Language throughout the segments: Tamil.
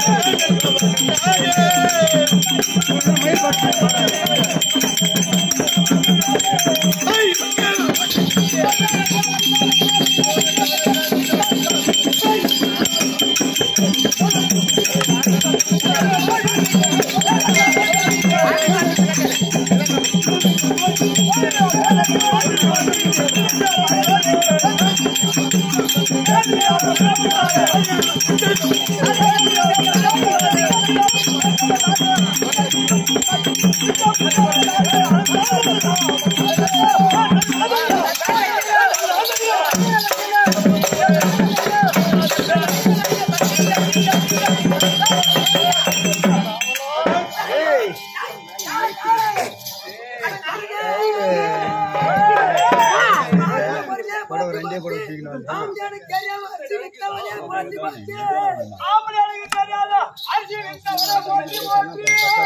ஆம்பளையாளுக்கு தெரியாத அரிசி வித்தவரை போற்றி போற்றி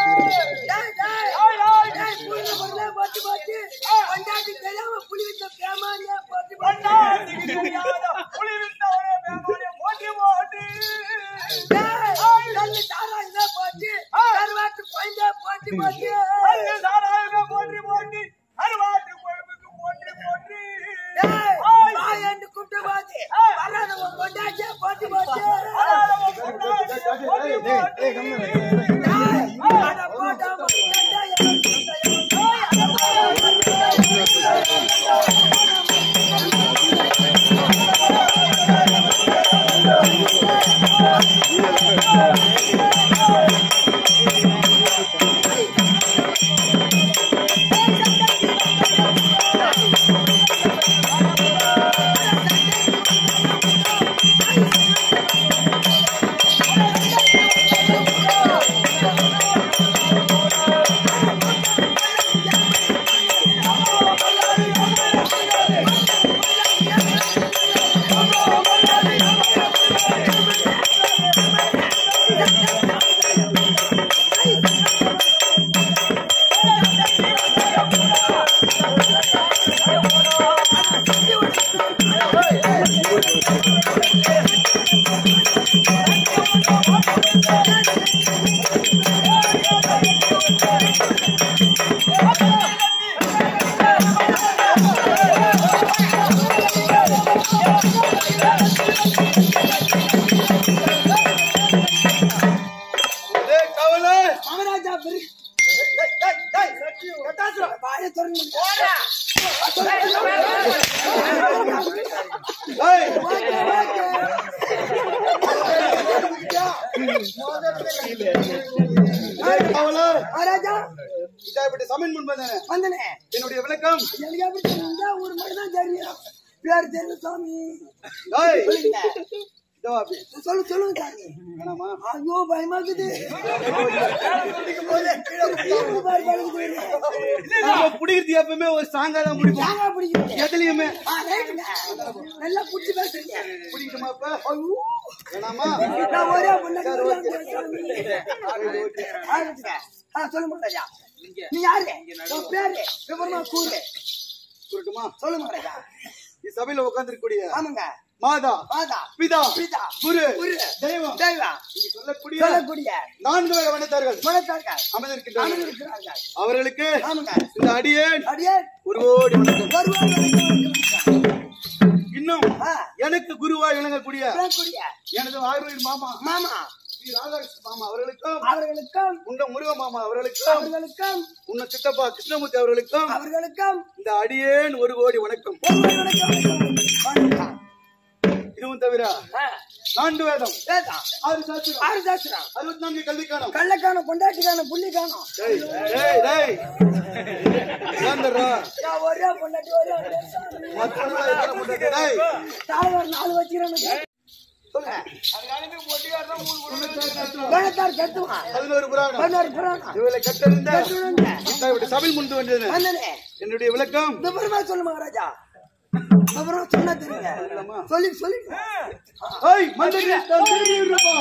பொண்டாட்டிக்கு தெரியாத புலி வித்தவரை பேமாரியை போற்றி போற்றி அள்ளி சாராயமே போற்றி போற்றி அருவாட்டு கொழுப்புக்கு போற்றி போற்றி அலாரம் பொண்டாட்டி போற்றி போற்றி சமன் முன்பதானே வந்தனே என்னுடைய விளக்கம் எனக்கு எப்படி தெரியுங்க ஒரு மட்டும் தான் தெரியும் பேர் தெரியும் சாமி ஏய், சொல்லுங்க இதோ அப்படி. சொல்லு சொல்லுங்க சாமி வேணாமா ஐயோ பயமா இருக்குது பாரு, படுக்குது. நம்ம பிடிக்கிறது எப்பவுமே ஒரு ஸ்ட்ராங்கா தான் பிடிப்போம் தாங்க பிடிக்குது. எதுலயுமே ஆ, ரைட்டுங்க. நல்லா புடிச்சு பேசுறீங்க பிடிக்குமா இப்ப ஐயோ, வேணாமா நான் ஒரே பொண்ணாடி ஒரே ஆம்பளை சாமி. ஆ, ரைட்டுங்க. ஆ, சொல்லு மகாராஜா நீ யாரு உன் பேரு விவரமா கூறு சொல்லட்டுமா சொல்லு மகாராஜா இச்சபையில உட்கார்ந்திருக்கக்கூடிய ஆமாங்க மாதா மாதா பிதா பிதா குரு குரு தெய்வம் தெய்வம் இங்கு சொல்லக்கூடிய சொல்லக்கூடிய நான்கு வகை வனத்தார்கள் மனத்தார்கள் அமர்ந்திருக்கின்றார்கள் இருக்கிறார்கள் அவர்களுக்கு ஆமாங்க இந்த அடியேன் அடியே ஒரு கோடி வணக்கம் வருவாங்க இன்னும் ஆ, எனக்கு குருவாய் விளங்கக்கூடிய வரக்கூடிய எனது ஆயுர்வேத மாமா மாமா ஸ்ரீ ராதாகிருஷ்ண மாமா அவர்களுக்கும் அவர்களுக்கும் உண்ட முருக மாமா அவர்களுக்கும் அவர்களுக்கும் உன்ன சித்தப்பா கிருஷ்ணமூர்த்தி அவர்களுக்கும் அவர்களுக்கும் இந்த அடியேன் ஒரு கோடி வணக்கம் வணக்கம். இதுவும் தவிர ஆ, நான்கு வேதம் வேதம். ஆறு சாஸ்திரம் ஆறு சாஸ்திரம் அறுபத்தி நான்கு கல்விக்கானம் கள்ளக்கான பொண்டாட்டிக்கான புள்ளி காணும் டேய் டேய் டேய் ஏன்டா நான் ஒரே பொண்டாட்டி ஒரே ஆளு. மத்தவங்கள எத்தனை முட்டாடி டேய் தாழ்வார் நாலு வச்சுக்கிறேன் வேணத்தார் கத்துவான் பதினோரு புராணம் பதினாறு புராணம் இவளை கட்டறிந்த கட்டுறேங்க. இப்படி சபையில் முன்பு வந்தது வந்தனே என்னுடைய விளக்கம் விவரமா சொல்லு மகாராஜா விவரம் சொன்னா தெரியுங்க சொல்லி சொல்லி ஏய் மந்திரி நான் திரும்பி விடுறப்பா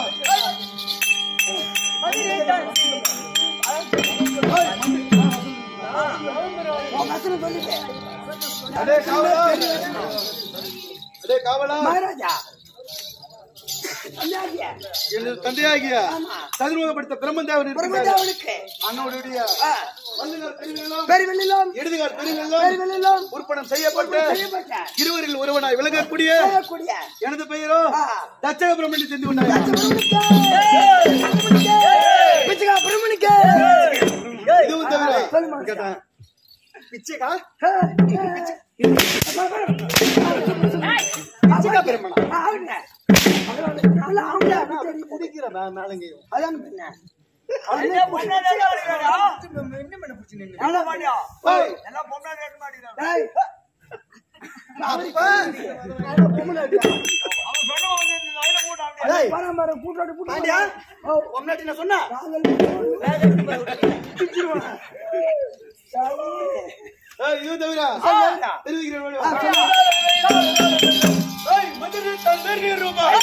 உன் வசனம் சொல்லிட்டு அடே காவலா அடே காவலா மகாராஜா தந்தையாகிய எனது தந்தையாகிய ஆமா. சதுர்முகப்படுத்த பிரம்மதேவன் இருக்கிறார் பிரம்மதேவனுக்கு அண்ணனுடைய ஆ, வல்லுநர் பெருவெல்லாம் பெருவெளியிலும் இடதுகால் பெருவெல்லாம் பெருவெளியிலும் உற்படம் செய்யப்பட்ட செய்யப்பட்ட இருவரில் ஒருவனாய் விளங்கக்கூடிய செய்யக்கூடிய எனது பெயரோ ஆ. தச்சக பிரம்மணி சென்று கொண்டார் பிச்சைக்கா பிரம்மணிக்கு இதுவும் தவிர சொல்லுமா. கேட்டேன். பிச்சைக்கா பிச்சைக்கா பிரம்மணா ஆகுங்க நல்லா ஆகுங்க குடிக்கிற மே- மேலங்கையும் அதான் பின்ன என்ன பொண்ணாடி மாட்டேங்கிறாரா? என்ன பண்ணியா? ஏய், எல்லாம் பொண்ணாடி எடுக்க மாட்டேங்கிறான். டேய் அவன் சொன்ன உடனே இந்த வயலை போட்டு அப்படியே. ஏய், பரம்பரை கூட்டாடு பாண்டியா? கூட்டாடு ஓ பொம்னாட்டி நான் சொன்னா ஏய், இதுவும் தவிர தெரிவிக்கிறேன் ஓடி வா. ஏய், மதுரை தந்தரி ரூபாய்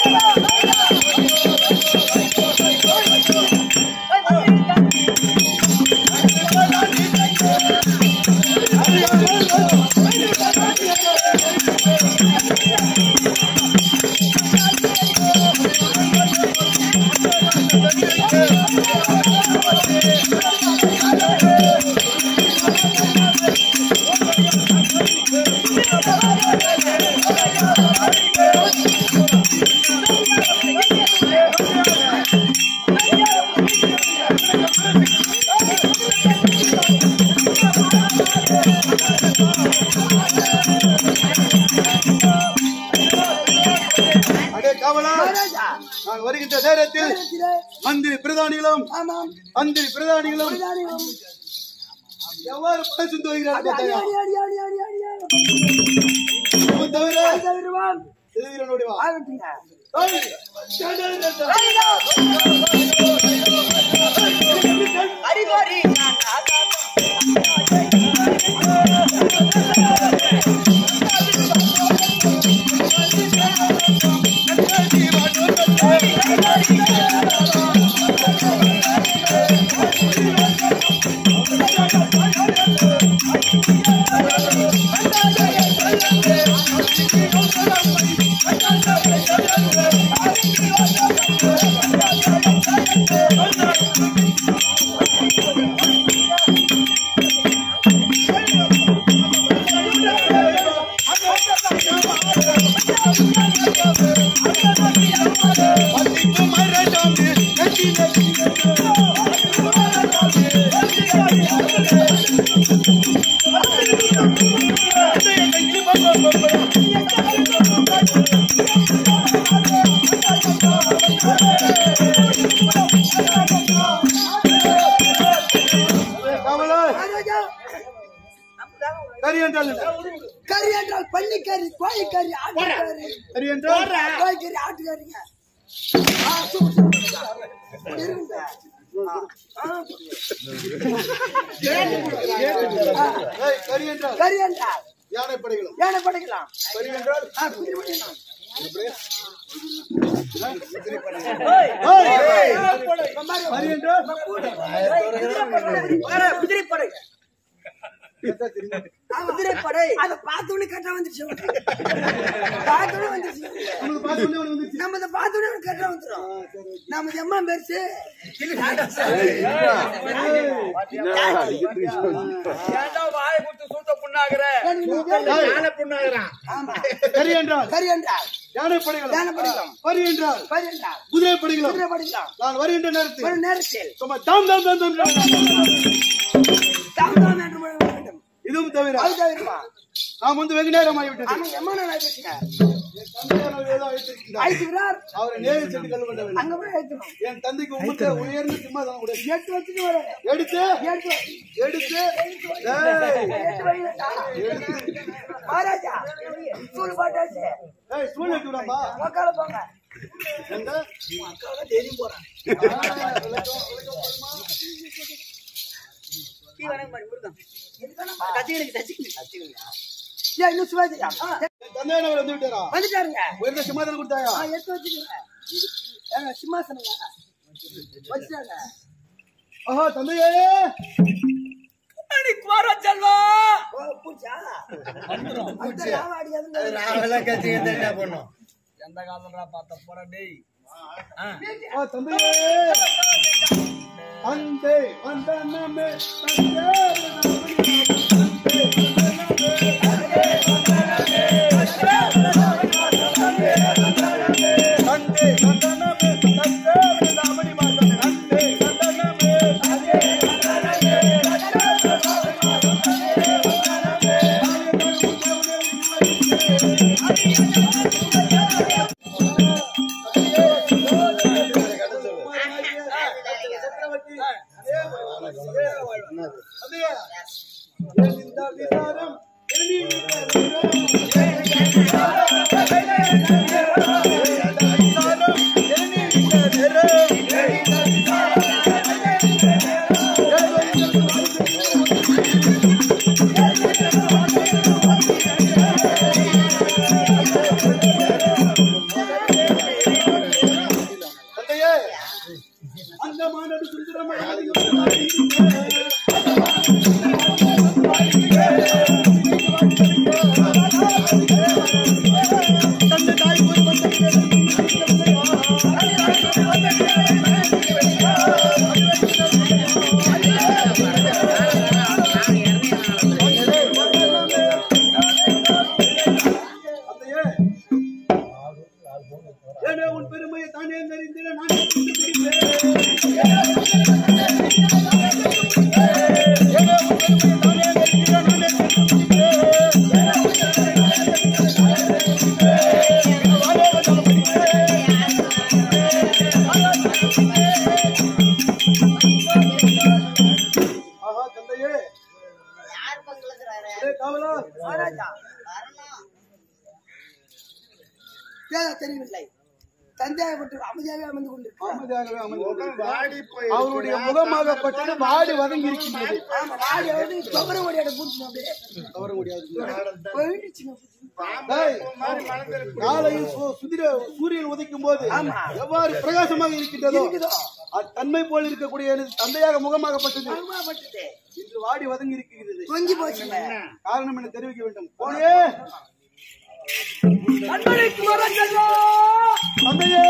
அடே காவலா மகாராஜா நான் வருகின்ற நேரத்தில் நேரத்திலே, மந்திரி பிரதானிகளும் ஆமாம் மந்திரி பிரதானிகளும் பிரதானியும் எவ்வாறு படை சென்று அடி, வருகிறார்கள் அடி, பார்த்தாயா? அடி, அடி, அடி, அடி, அடி. இதுவும் தவிர ஐந்து வருவான். தெரிவிக்கிறேன் ஓடி வா. ஆகட்டுங்க. ஏய், சேடல் ரத்தம். ஏய், காவலா மகாராஜா, கரி என்றால் என்ன? கறி என்றால் பன்னிக்கறி கோழிக்கறி ஆட்டுக்கறி கரி என்றால் கோழிக்கறி ஆட்டுக்கறிங்க ஆ, சூப்பர், சூப்பர். இப்படி இருக்குங்க. ஆ, ஆ. ஏய், கரி என்றால் கறி என்றால் யானை படைகளும் ஏனை படைக்கலாம் கரி என்றால் ஆ, குதிரை படைக்கலாம் ஏய், கரி என்றால் குதிரைப்படை குதிரைப்படை அதை பார்த்தோன்னே கரெக்டா வந்துருச்சு உனக்கு. பார்த்தோன்னே வந்துருச்சு உங்களுக்கு பார்த்த உடனே உனக்கு வந்துச்சு. நம்ம இதை பார்த்தோன்னே உனக்கு கரெக்டா வந்துரும் நம்ம எம்மா பெருசு ஏன்டா வாயை கொடுத்து சூத்த புண்ணாகுற? ஆமா கரி என்றால் கறி என்றால் யானை படைகளும் யானை படைகளும். கரி என்றால் கறி என்றால் குதிரை படைகளும் குதிரை படைக்கலாம் நான் வருகின்ற நேரத்தில் ஒரு நேரத்தில் சும்மா தாம் தாம் தாம் தாம் தாம். தாமதம் என்று முழங்க வேண்டும் இதுவும் தவிர அது தவிரமா நாம் வந்து வெகு நேரம் ஆகிவிட்டது ஆனா எம்மா நான் ஆயிடுச்சுங்க என் தந்தையார் ஏதோ அழைத்திருக்கிறார். அழைத்துக்கிறார் அவரை நேரில் சென்று கல்வி பண்ண வேண்டும் அங்க போய் அழைக்கணும் என் தந்தைக்கு உமக்கு உயர்ந்த சிம்மாசனம் கொடு. எட்டு வச்சுட்டு வர எடுத்து எட்டு எடுத்து ஏய், எட்டு வைலட்டா மகாராஜா சூடு பாட்டாச்சு ஏய், சூழ் எடுத்து விடாமா மக்களை போங்க எங்க? ஏன் இன்னும் சிவாஜியா என் தந்தையார் அவர் வந்து விட்டாரா வந்துட்டாருங்க உயர்ந்த சிம்மாசனம் கொடுத்தாயா ஆ, எடுத்து வச்சுக்கோங்க ஏங்க சிம்மாசனங்க வச்சுட்டாங்க ஆஹா தந்தையே அடி குமார செல்வா ஓ பூச்சா அந்த ராவ அடிக்காதுங்க எந்த காலம்டா பார்த்த போற டேய் ஆ, தந்தையே அந்தே வந்தனமே தந்தை தந்தை வந்தனமே தந்தை ராமணி மாதம் தந்தை வந்தனமே இந்த விசாரம் தந்தையே அந்த மாநாடு தந்தை தாய் தந்தையே ஏனே உன் பெருமையை தானே அறிந்தேன் நான் ஆஹா தந்தையே யார் பங்குலங்கிறாரு அடே காவலா மகாராஜா வரணும் ஏதோ தெரியவில்லை சந்தேகப்பட்டு அமைதியாக அமர்ந்து கொண்டிருக்கிறார் அமைதியாகவே அமர்ந்து அவருடைய முகமாகப்பட்டது வாடி வதங்கி இருக்கின்றது ஆமா ஆடி வந்து தொகர ஓடியாட பூச்சி அப்படியே தவற முடியாது போயிடுச்சுங்க டேய், காலையில் சு- சுதிர சூரியன் உதைக்கும் போது ஆமா. எவ்வாறு பிரகாசமாக இருக்கின்றதோ இருக்குதோ அத்தன்மை போல் இருக்கக்கூடிய எனது தந்தையாக முகமாகப்பட்டது அருமாப்பட்டது இன்று வாடி வதங்கி இருக்கிறது தொங்கி போச்சுங்க காரணம் என தெரிவிக்க வேண்டும் போனே கண்மணிக்கு மரங்களோ தந்தையே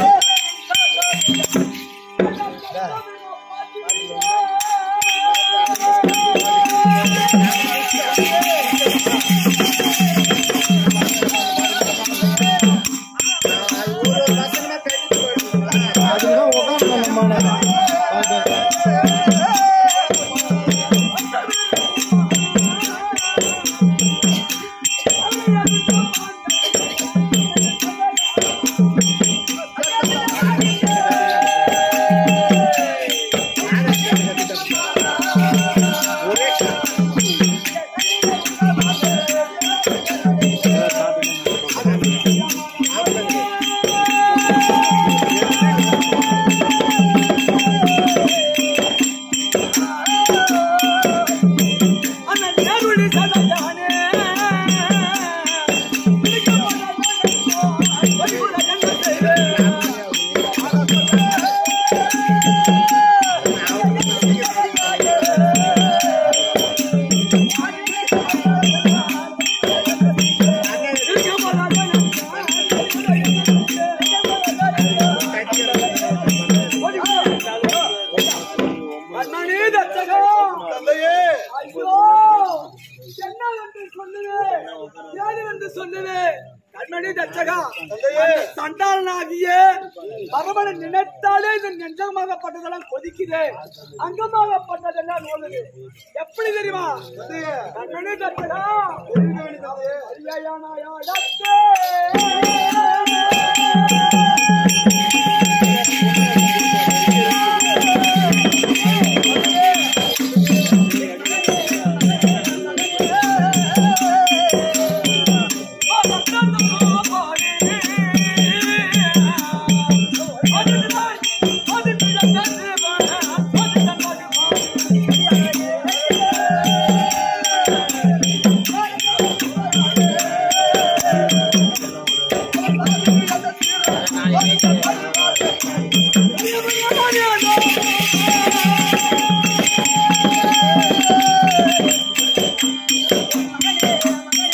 கண்மணி தச்சகம் தந்தையே ஐயோ என்ன என்று சொல்லுது ஏது என்று சொல்லுது கண்மணி தச்சகா தந்தையே சண்டாளனாகிய பரமனை நினைத்தாலே இது நெஞ்சமாகப்பட்டதெல்லாம் கொதிக்குது அங்கமாகப்பட்டதெல்லாம் நோடுது எப்படி தெரியுமா தந்தையே கண்மணி தச்சகா தெரிவிக்க வேண்டும் தந்தையே ஐயனாயாடத்தே.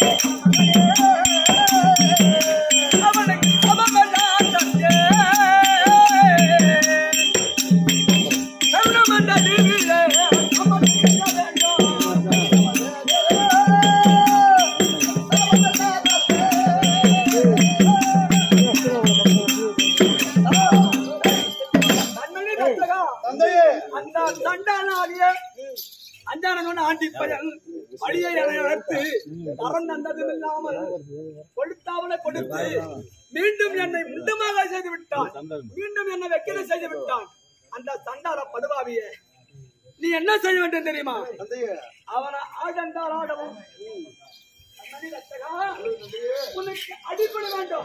அவனுக்கு அவமலா தந்தே கொடுத்தாவலை கொடுத்து மீண்டும் என்னை முண்டமாக செய்து விட்டான் மீண்டும் என்னை வெக்கில செய்து விட்டான் அந்த சண்டால படுவாவிய நீ என்ன செய்ய வேண்டும் தெரியுமா தந்தையே அவனை ஆடண்டால் ஆடவும் கண்ணாடி ரட்சகா, உனக்கு அடிப்படை வேண்டும்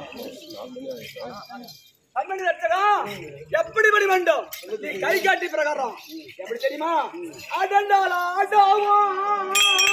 கண்ணாடி ரட்சகா, எப்படி படி வேண்டும் நீ கை காட்டி பிரகாரம் எப்படி தெரியுமா ஆடண்டால் ஆடவும்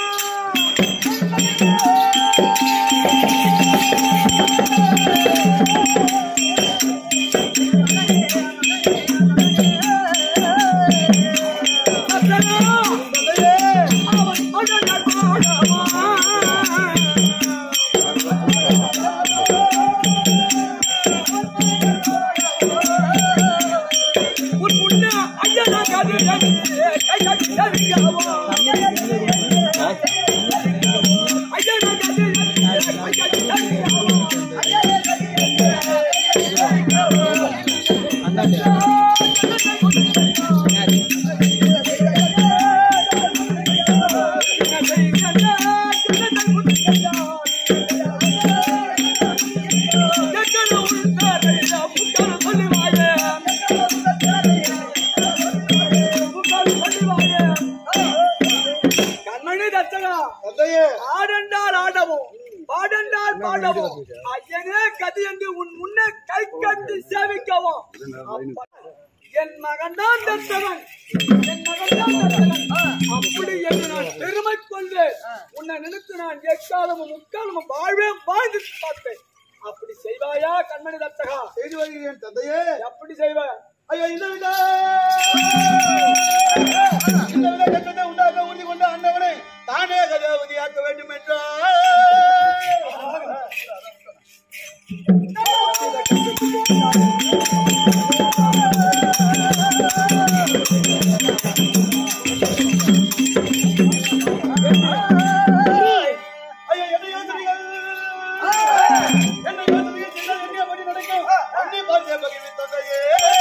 கண்மணி தச்சகா தந்தையே ஆடண்டால் ஆடவும் பாடண்டால் பாடவும் ஐயனே கதி என்று உன் முன்னே கை கட்டி சேவிக்கவும் அப்ப- என் மகன் தான் தத்தவன் என் மகன் தான் தத்தவன் அப்படி என்று நான் பெருமை கொண்டு உன்னை நினைத்து நான் எக்காலமும் முக்காலமும் வாழ்வே வாழ்ந்து பார்ப்பேன் அப்படி செய்வாயா கண்மணி தத்தகா செய்து வருகிறேன் தந்தையே எப்படி செய்வாய் ஐயா இதை விட இந்த விட கட்டத்தை உண்டாக்க உறுதி கொண்ட அண்ணவனை தானே கதாவதியாக்க வேண்டும் என்றார் ஐயா என்ன யோசனைகள் என்ன யோசனைகள் செய்தால் என்ன படி நடக்கும் அன்னி பாத்திய பகிர்வு தந்தையே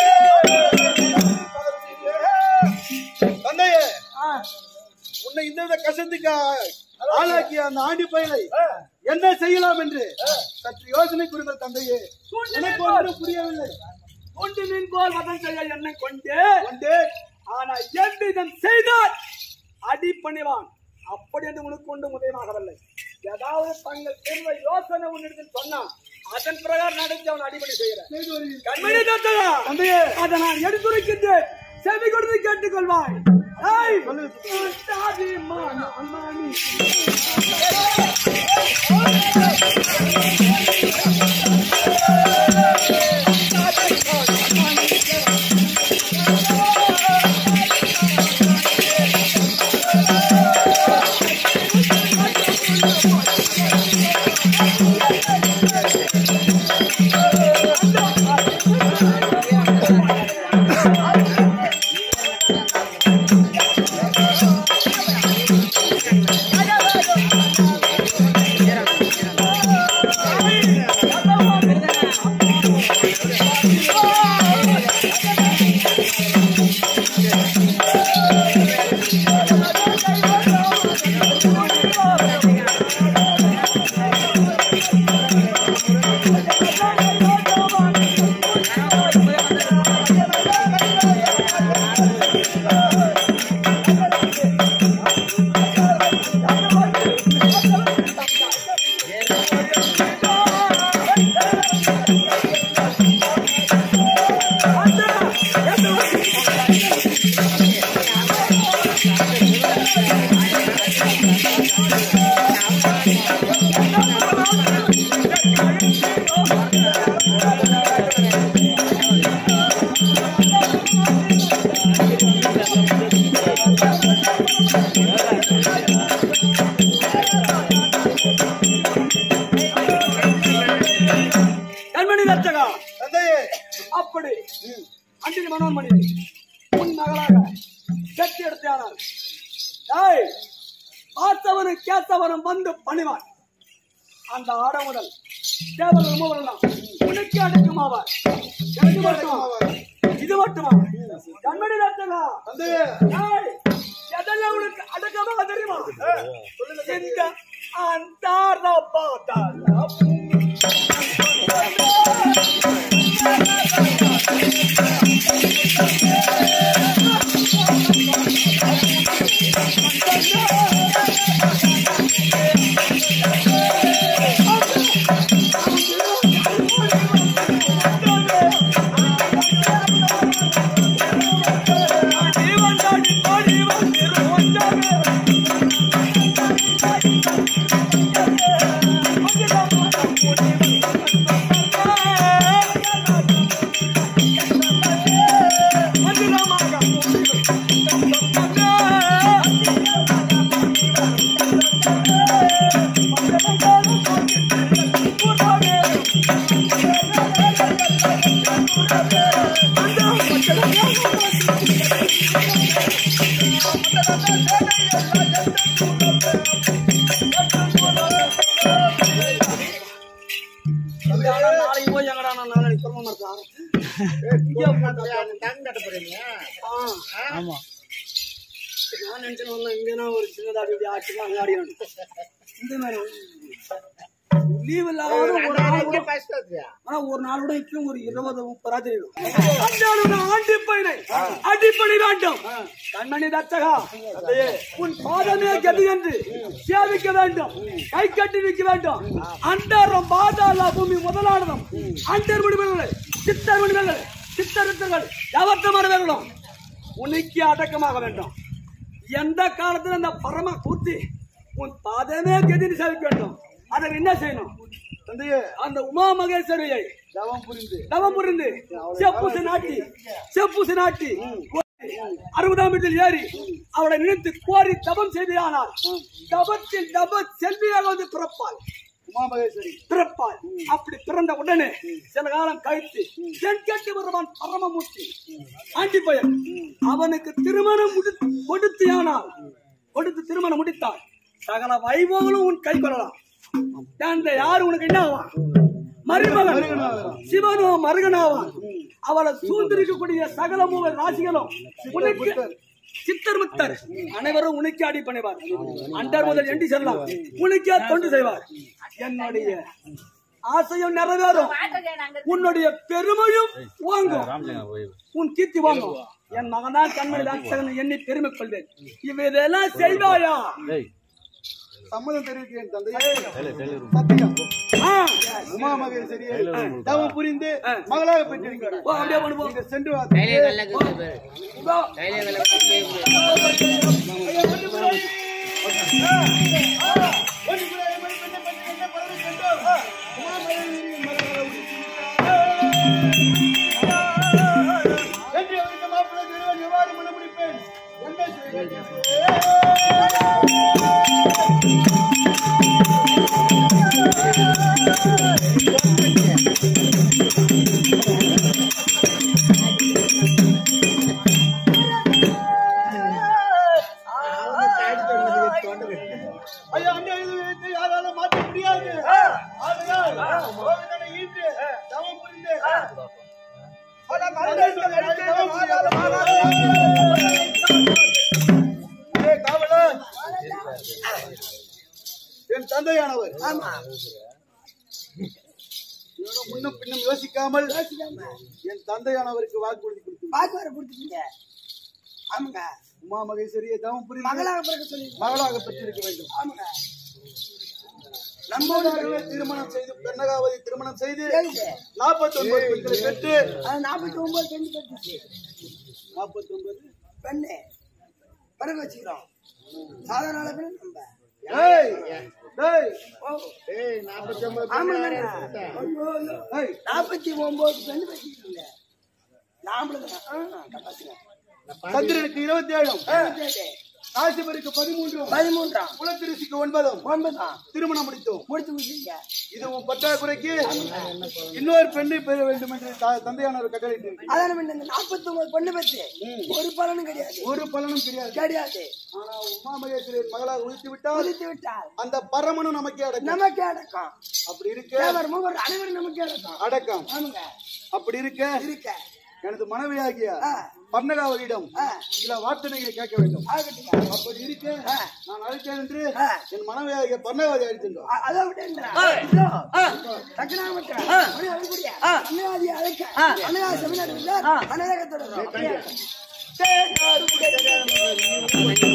தந்தையே உன்னை இந்த வித கசந்துக்கு ஆளாக்கிய அந்த ஆண்டி பயலை என்ன செய்யலாம் என்று சற்று யோசனை கொடுங்கள் தந்தையே எனக்கு ஒன்றும் புரியவில்லை கொண்டு நின் போல் வதம் செய்ய என்னை கொண்டு ஒன்றே ஆனா என்று இதன் செய்தால் அடி பண்ணிவான் அப்படி என்று உனக்கு கொண்டு உதயமாகவில்லை ஏதாவது தங்கள் தேர்வை யோசனை உன்னிடத்தில் சொன்னா அதன் பிரகாரம் நடத்தி அவன் அடிப்படை செய்கிறேன் செய்து வருகிறேன் கண்மணி தத்தகா தந்தையே அதை நான் எடுத்துரைக்கின்றேன் செவி கொடுத்து கேட்டுக்கொள்வாய் ஏய், தாதி மான அம்மானி. கண்மணி தத்தகா தந்தையே அப்படி அன்றைக்கு மனோன்மணி உன் மகளாக கட்டி எடுத்தானால் ஏய் பார்த்தவனும் கேட்டவனும் வந்து பணிவான் அந்த ஆடமுதல் தேவல் உமவெல்லாம் உனக்கு அடக்கமாவார் எனக்கு மட்டுமா இது மட்டுமா கண்மணி தத்தகா தந்தையே ஏய், எதெல்லாம் உனக்கு அடக்கமாக தெரியுமா இந்த அந்தார பாதாள நாளைக்கு போய் எங்கடா நான் நாளைக்கு சொல்ல மாட்டேன் ஆமா நான் நினைச்சேன் வந்தேன் இங்கன்னா ஒரு சின்னதாக இப்படி ஆச்சு அங்க ஆடிக்கணும் இந்த மாதிரி லீவ் இல்லாத ஒரு நாள் கூட ஆனா ஒரு நாள் கூட இப்பயும் ஒரு இருபது முப்பது ராத்திரி இருக்கும் ஆண்டி பையனை அடிப்படை வேண்டும் கண்மணி தச்சகா உன் பாதமே கதி என்று சேவிக்க வேண்டும் கை கட்டி நிற்க வேண்டும் அண்டரம் பாதாள பூமி முதலானதும் அண்டர் முடிவுகள் சித்தர் முடிவுகள் சித்தரித்தர்கள் எவர்த்தமான வேணும் உனக்கு அடக்கமாக வேண்டும் எந்த காலத்துல அந்த பரம கூத்தி உன் பாதமே கதின்னு சேவிக்க வேண்டும் அதற்கு என்ன செய்யணும் தந்தையே அந்த உமா மகேஸ்வரியை தவம் புரிந்து தவம் புரிந்து செப்புசு நாட்டி செப்புசு நாட்டி அறுபதாம் இடத்தில் ஏறி அவளை நினைத்து கோரி தவம் செய்தானால் தவத்தில் தவ செல்வியாக வந்து பிறப்பாள் உமா மகேஸ்வரி பிறப்பாள் அப்படி பிறந்த உடனே சில காலம் கழித்து தென் கட்டி வருவான் பரமமூர்த்தி ஆண்டி பையன் அவனுக்கு திருமணம் முடி கொடுத்தியானால் கொடுத்து திருமணம் முடித்தால் சகல வைபவங்களும் உன் கை கொள்ளலாம் அந்த யாரு உனக்கு என்ன ஆவான் மருமகன் சிவனோ மருகனாவான் அவளை சூழ்ந்திருக்கக்கூடிய சகல மூவர் ராசிகளும் உனக்கு சித்தர் முத்தர் அனைவரும் உனக்கு அடிப்பணிவார் அண்டர் முதல் எண்டி செல்லலாம் உனக்கே தொண்டு செய்வார் என்னுடைய ஆசையும் நிறைவேறும் உன்னுடைய பெருமையும் வாங்கும் உன் கீர்த்தி வாங்கும் என் மகனா கண்மணி ராட்சகன் எண்ணி பெருமை கொள்வேன் இவையெல்லாம் செய்வாயா சம்மதம் தெரிவிக்கிறேன் தந்தையே சத்தியம் ஆ, உமா மகேஸ்வரியை தவம் புரிந்து மகளாக பெற்றிருக்கிறார் போ, அப்படியே கொண்டு போ. நீங்க சென்று வா போ. வெற்றி அளித்த மாப்பிள்ளை திருவன் எவ்வாறு மனமுடிப்பேன் என்ன செய்வேன் ஐயா அண்டை எழுதுவதற்கு யாராலும் மாற்ற முடியாது ஆகையால் கோவிந்தனை ஈன்று தவம் புரிந்து பல மரணங்களை அழித்து தவம் புரிந்து ஏ காவலர் என் தந்தையானவர் இவனும் முன்னும் பின்னும் யோசிக்காமல் என் தந்தையானவருக்கு வாக்குறுதி கொடுத்து பாக்கு வர கொடுத்துட்டீங்க ஆமாங்க உமா மகேஸ்வரியை தவம் புரிந்து மகளாக பிறக்க சொல்லி மகளாக பெற்றிருக்க வேண்டும் ஆமாங்க நம்மோடாகவே திருமணம் செய்து பெண்ணகாவதி திருமணம் செய்து சரிங்க. நாற்பத்தி ஒன்பது பெண்களை பெற்று அது நாற்பத்தி ஒன்பது பெண்ணு பெற்றுச்சு நாற்பத்தி ஒன்பது பெண்ணு பிறகு வச்சுக்கிறோம் சாதாரண பெண் நம்ம ஏய் டேய் ஆமாங்க ஐயோ, ஐயோ. ஏய் நாற்பத்தி ஒன்பது பெண்ணு வச்சுக்கிறீங்க நாமளுக்கு பசங்க சந்திரனுக்கு இருபத்தி ஏழும் சரி. காசிபருக்கு பதிமூன்றும் பதிமூன்றாம் குலத்திருச்சிக்கு ஒன்பதும் ஒன்பதாம் திருமணம் முடித்தோம் முடிச்சு முடிச்சீங்க இது உன் பற்றாக்குறைக்கு இன்னொரு பெண்ணை பெற வேண்டும் என்று தா- தந்தையானவர் கட்டளையிட்டு அதான பெண்ணு இந்த நாற்பத்தி ஒன்பது பொண்ணு பெற்று ஒரு பலனும் கிடையாது ஒரு பலனும் கிடையாது கிடையாது ஆனா உமா மகேஸ்வரர் மகளாக உதித்து விட்டால் குதித்து விட்டால் அந்த பரமனும் நமக்கே அடக்கம் நமக்கே அடக்கம் அப்படி இருக்க தேவர் மூவர் அனைவரும் நமக்கே அடக்கம் அடக்கம் ஆமாங்க அப்படி இருக்க இருக்க எனது மனைவியாகிய ஆ. பர்ணகாவதியிடம் ஆ. சில வார்த்தைகளை கேட்க வேண்டும் ஆகட்டுங்க. அப்படி இருக்க ஆ. நான் அழைத்தேன் என்று ஆ. என் மனைவியாகிய பர்ணகாவதி அழைத்திருந்தோம் அ- அதை விட்டேன்றா. இதோ, தக்கனாமற்ற மணி அழைக்கூடிய அன்னையாதியை அழைக்க அன்னையார் செமினார் இருந்தார். அன்னையகத்தோட